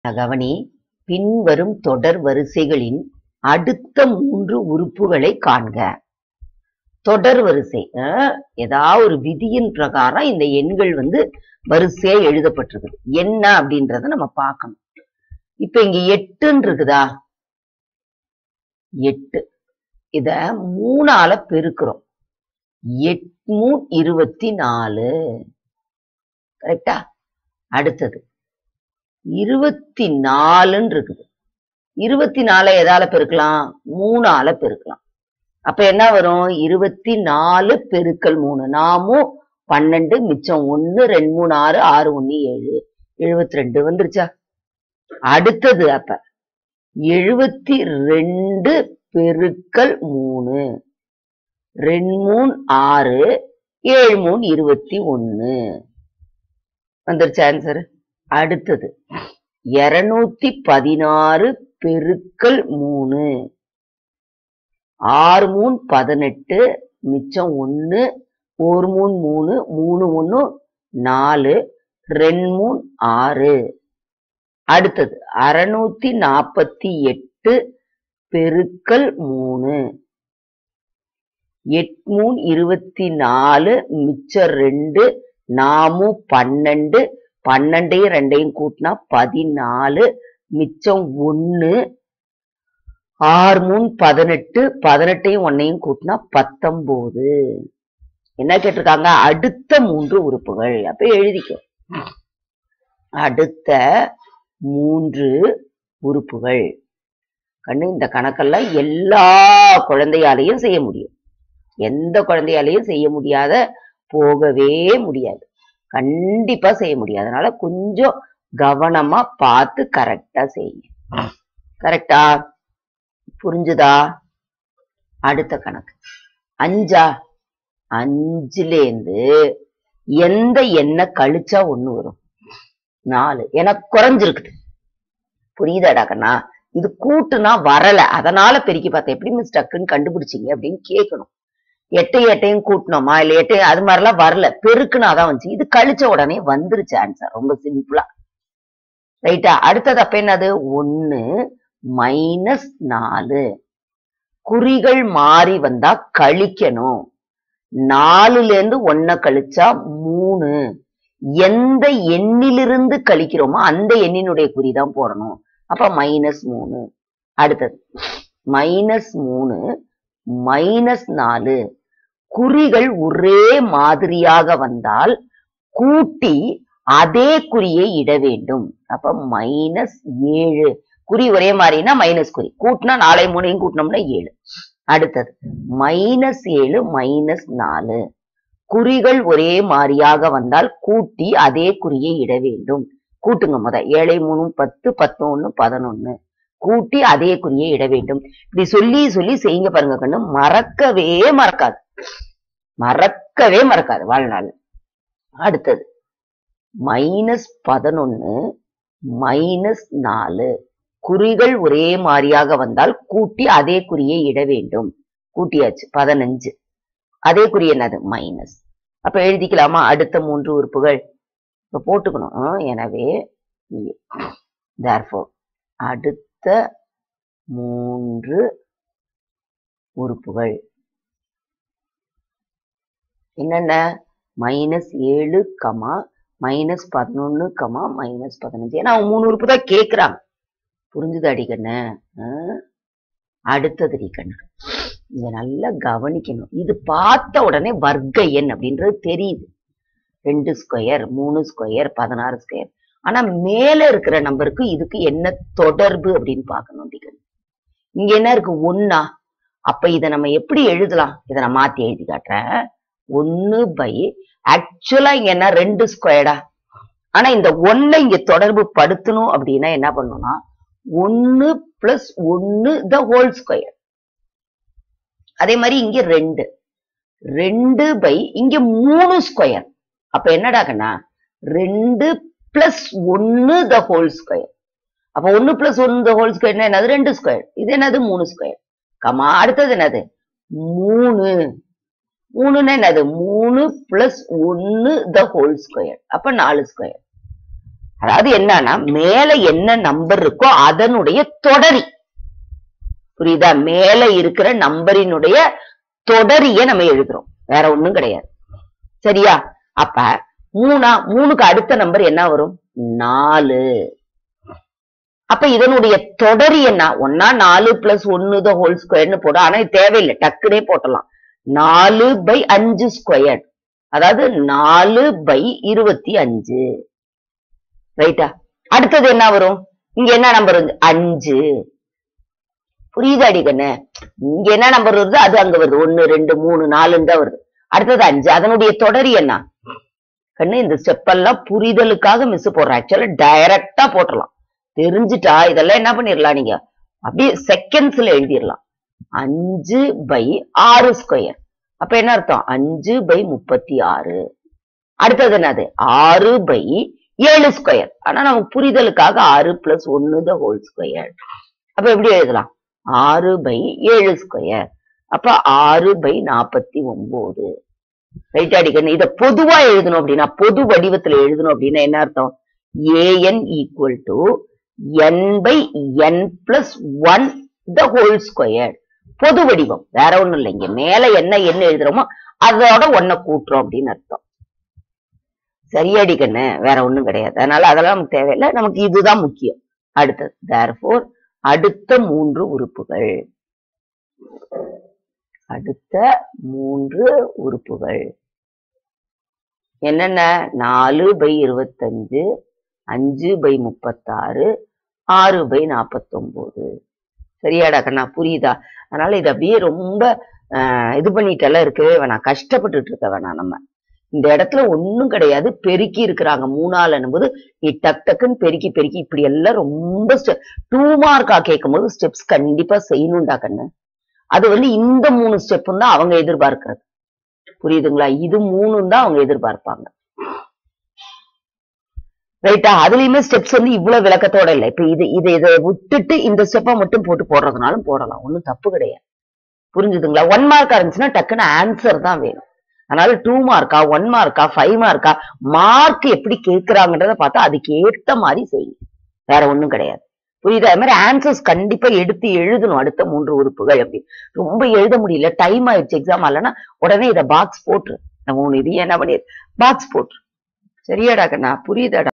கவனி பின்வரும் தொடர் வரிசைகளின் அடுத்த மூன்று உறுப்புகளை காண்க தொடர் வரிசை அஹ், ஏதாவது ஒரு விதியின் பிரகாரம் இந்த எண்கள் வந்து வரிசையா எழுதப்பட்டிருக்குது என்ன அப்படின்றத நம்ம பார்க்கணும் இப்ப இங்க எட்டுன்னு இருக்குதா எட்டு இத மூணால பெருக்கிறோம் எட்மூ இருபத்தி நாலு கரெக்டா அடுத்தது இருபத்தி நாலுன்னு இருக்குது இருபத்தி நாலை எதால பெருக்கலாம் மூணால பெருக்கலாம் அப்ப என்ன வரும் இருபத்தி நாலு பெருக்கல் மூணு நாமும் பன்னெண்டு மிச்சம் ஒண்ணு ரெண்டு மூணு ஆறு ஆறு ஒண்ணு ஏழு எழுபத்தி ரெண்டு வந்துருச்சா அடுத்தது அப்ப எழுபத்தி ரெண்டு பெருக்கல் மூணு ரெண்டு மூணு ஆறு ஏழு மூணு இருபத்தி ஒண்ணு வந்துருச்சு ஆன்சர் அடுத்தது இருநூத்தி பதினாறு பெருக்கல் மூணு ஆறு மூணு பதினெட்டு மிச்சம் ஒண்ணு ஒரு மூணு மூணு மூணு ஒண்ணு நாலு ரெண்டு மூணு ஆறு அடுத்தது அறுநூத்தி நாற்பத்தி எட்டு பெருக்கல் மூணு எட்மூணு இருபத்தி நாலு மிச்சம் ரெண்டு நாமும் பன்னெண்டு பன்னெண்டையும் ரெண்டையும் கூட்டினா பதினாலு மிச்சம் ஒண்ணு ஆறு மூணு பதினெட்டு பதினெட்டையும் ஒன்னையும் கூட்டினா பத்தொன்பது என்ன கேட்டிருக்காங்க அடுத்த மூன்று உறுப்புகள் அப்ப எழுதிக்கோ அடுத்த மூன்று உறுப்புகள் கண்ணு இந்த கணக்கெல்லாம் எல்லா குழந்தையாலையும் செய்ய முடியும் எந்த குழந்தையாலையும் செய்ய முடியாத போகவே முடியாது கண்டிப்பா செய்ய முடியாது அதனால கொஞ்சம் கவனமா பார்த்து கரெக்டா செய்யுங்க கரெக்டா புரிஞ்சுதா அடுத்த கணக்கு அஞ்சா அஞ்சுலேருந்து எந்த எண்ணை கழிச்சா ஒண்ணு வரும் நாலு எனக்கு குறைஞ்சிருக்குது புரியுதாடா கண்ணா இது கூட்டுனா வரல அதனால பெருக்கி பார்த்தேன் எப்படி மிஸ் டக்குன்னு கண்டுபிடிச்சீங்க அப்படின்னு கேட்கணும் எட்டை எட்டையும் கூட்டணுமா இல்ல எட்டையும் அது மாதிரிலாம் வரல பெருக்குனாதான் வந்துச்சு இது கழிச்ச உடனே வந்துருச்சு ஆன்சர் ரொம்ப சிம்பிளா ரைட்டா அடுத்தது அப்ப என்னது ஒண்ணு மைனஸ் நாலு குறிகள் மாறி வந்தா கழிக்கணும் நாலுல இருந்து ஒன்ன கழிச்சா மூணு எந்த எண்ணிலிருந்து கழிக்கிறோமோ அந்த எண்ணினுடைய குறி தான் போடணும் அப்ப மைனஸ் மூணு அடுத்தது மைனஸ் மூணு மைனஸ் நாலு குறிகள் ஒரே மாதிரியாக வந்தால் கூட்டி அதே குறியை இட வேண்டும் அப்ப மைனஸ் ஏழு குறி ஒரே மாதிரினா மைனஸ் குறி கூட்டினா நாளை மூணையும் கூட்டினோம்னா ஏழு அடுத்தது மைனஸ் ஏழு மைனஸ் நாலு குறிகள் ஒரே மாதிரியாக வந்தால் கூட்டி அதே குறியை இட வேண்டும் கூட்டுங்க முத ஏழை மூணு பத்து பத்து ஒண்ணு பதினொன்னு கூட்டி அதே குறியை இட வேண்டும் இப்படி சொல்லி சொல்லி செய்யுங்க பாருங்க கண்ணு மறக்கவே மறக்காது மறக்கவே மறக்காது வாழ்நாள் அடுத்தது மைனஸ் பதினொன்னு மைனஸ் நாலு குறிகள் ஒரே மாதிரியாக வந்தால் கூட்டி அதே குறியை இட வேண்டும் கூட்டியாச்சு பதினஞ்சு அதே குறி என்னது மைனஸ் அப்ப எழுதிக்கலாமா அடுத்த மூன்று உறுப்புகள் இப்ப போட்டுக்கணும் ஆ, எனவே therefore அடுத்த மூன்று உறுப்புகள் என்னென்ன மைனஸ் ஏழு கமா மைனஸ் பதினொன்னு கமா மைனஸ் பதினஞ்சு ஏன்னா அவங்க மூணு உறுப்பு தான் கேக்குறாங்க புரிஞ்சுது அடிக்கண்ணு அடுத்தது அடிக்கண்ணு இங்க நல்லா கவனிக்கணும் இது பார்த்த உடனே வர்க்க எண் அப்படின்றது தெரியுது ரெண்டு ஸ்கொயர் மூணு ஸ்கொயர் பதினாறு ஸ்கொயர் ஆனா மேல இருக்கிற நம்பருக்கு இதுக்கு என்ன தொடர்பு அப்படின்னு பார்க்கணும் அடிக்கண்ணு இங்க என்ன இருக்கு ஒன்னா அப்ப இதை நம்ம எப்படி எழுதலாம் இதை நான் மாத்தி எழுதி காட்டுறேன் ஒன்னு பை ஆக்சுவலா இங்க என்ன ரெண்டு ஸ்கொயர்டா ஆனா இந்த ஒன்னை இங்க தொடர்பு படுத்தணும் அப்படின்னா என்ன பண்ணணும்னா ஒன்னு பிளஸ் ஒன்னு த ஹோல் ஸ்கொயர் அதே மாதிரி இங்க ரெண்டு ரெண்டு பை இங்க மூணு ஸ்கொயர் அப்ப என்னடா கண்ணா ரெண்டு பிளஸ் ஒன்னு த ஹோல் ஸ்கொயர் அப்ப ஒன்னு பிளஸ் ஒன்னு த ஹோல் ஸ்கொயர் என்னது ரெண்டு ஸ்கொயர் இது என்னது மூணு ஸ்கொயர் கமா அடுத்தது என்னது மூணு மூணுன்னா என்னது மூணு பிளஸ் ஒன்னு த ஹோல் ஸ்கொயர் அப்ப நாலு ஸ்கொயர் அதாவது என்னன்னா மேல என்ன நம்பர் இருக்கோ அதனுடைய தொடரி புரியுதா மேல இருக்கிற நம்பரினுடைய தொடரிய நம்ம எழுதுறோம் வேற ஒண்ணும் கிடையாது சரியா அப்ப மூணா மூணுக்கு அடுத்த நம்பர் என்ன வரும் நாலு அப்ப இதனுடைய தொடரி என்ன ஒன்னா நாலு பிளஸ் ஒன்னு த ஹோல் ஸ்கொயர்னு போடும் ஆனா இது தேவையில்லை டக்குனே போட்டலாம் நாலு பை அஞ்சு ஸ்கொயர் அதாவது நாலு பை இருபத்தி அஞ்சு ரைட்டா அடுத்தது என்ன வரும் இங்க என்ன நம்பர் வந்து அஞ்சு புரியுதாடி கண்ணு இங்க என்ன நம்பர் வருது அது அங்க வருது ஒன்னு ரெண்டு மூணு நாலுன்னு தான் வருது அடுத்தது அஞ்சு அதனுடைய தொடரி என்ன கண்ணு இந்த ஸ்டெப் எல்லாம் புரிதலுக்காக மிஸ் போடுறோம் ஆக்சுவலா டைரக்டா போட்டுடலாம் தெரிஞ்சுட்டா இதெல்லாம் என்ன பண்ணிடலாம் நீங்க அப்படியே செகண்ட்ஸ்ல எழுதிடலாம் அஞ்சு பை ஆறு ஸ்கொயர் அப்ப என்ன அர்த்தம் அஞ்சு பை முப்பத்தி ஆறு அடுத்தது என்னது ஆறு பை ஏழு ஸ்கொயர் ஆனா நமக்கு புரிதலுக்காக ஆறு பிளஸ் ஒன்னு த ஹோல் ஸ்கொயர் அப்ப எப்படி எழுதலாம் ஆறு பை ஏழு ஸ்கொயர் அப்ப ஆறு பை நாற்பத்தி ஒன்பது ரைட் அடிக்கணும் இத பொதுவா எழுதணும் அப்படின்னா பொது வடிவத்துல எழுதணும் அப்படின்னா என்ன அர்த்தம் a n equal to n by n plus one the whole square பொது வடிவம் வேற ஒண்ணும் இல்லை இங்க மேல என்ன என்ன எழுதுறோமோ அதோட ஒன்ன கூட்டுறோம் அப்படின்னு அர்த்தம் சரியாடி கண்ணு வேற ஒண்ணும் கிடையாது அதனால அதெல்லாம் நமக்கு தேவையில்லை நமக்கு இதுதான் முக்கியம் அடுத்தது தேர்ஃபோர் அடுத்த மூன்று உறுப்புகள் அடுத்த மூன்று உறுப்புகள் என்னென்ன நாலு பை இருபத்தஞ்சு அஞ்சு பை முப்பத்தாறு ஆறு பை நாப்பத்தொன்பது சரியாடா கண்ணா புரியுதா அதனால இது அப்படியே ரொம்ப ஆஹ், இது பண்ணிட்டெல்லாம் இருக்கவே வேணாம் கஷ்டப்பட்டுட்டு இருக்க வேணாம் நம்ம இந்த இடத்துல ஒண்ணும் கிடையாது பெருக்கி இருக்கிறாங்க மூணால் போது நீ டக் டக்குன்னு பெருக்கி பெருக்கி இப்படி எல்லாம் ரொம்ப டூ மார்க்கா கேட்கும் போது ஸ்டெப்ஸ் கண்டிப்பா செய்யணும்டா கண்ணு அது வந்து இந்த மூணு ஸ்டெப்பும் தான் அவங்க எதிர்பார்க்கறது புரியுதுங்களா இது மூணும் தான் அவங்க எதிர்பார்ப்பாங்க ரைட்டா அதுலயுமே ஸ்டெப்ஸ் வந்து இவ்வளவு விளக்கத்தோட இல்லை இப்ப இது இதை இதை விட்டுட்டு இந்த ஸ்டெப்பை மட்டும் போட்டு போடுறதுனாலும் போடலாம் ஒண்ணும் தப்பு கிடையாது புரிஞ்சுதுங்களா ஒன் மார்க்கா இருந்துச்சுன்னா டக்குன்னு ஆன்சர் தான் வேணும் அதனால டூ மார்க்கா ஒன் மார்க்கா ஃபைவ் மார்க்கா மார்க் எப்படி கேட்கறாங்கன்றத பார்த்தா அதுக்கு ஏத்த மாதிரி செய்யுங்க வேற ஒண்ணும் கிடையாது புரியுதா அது மாதிரி ஆன்சர்ஸ் கண்டிப்பா எடுத்து எழுதணும் அடுத்த மூன்று உறுப்புகள் அப்படி ரொம்ப எழுத முடியல டைம் ஆயிடுச்சு எக்ஸாம் இல்லைன்னா உடனே இதை பாக்ஸ் போட்டுரு நம்ம மூணு இது என்ன பண்ணி பாக்ஸ் போட்டுரு சரியாடா கண்ணா புரியுதாடா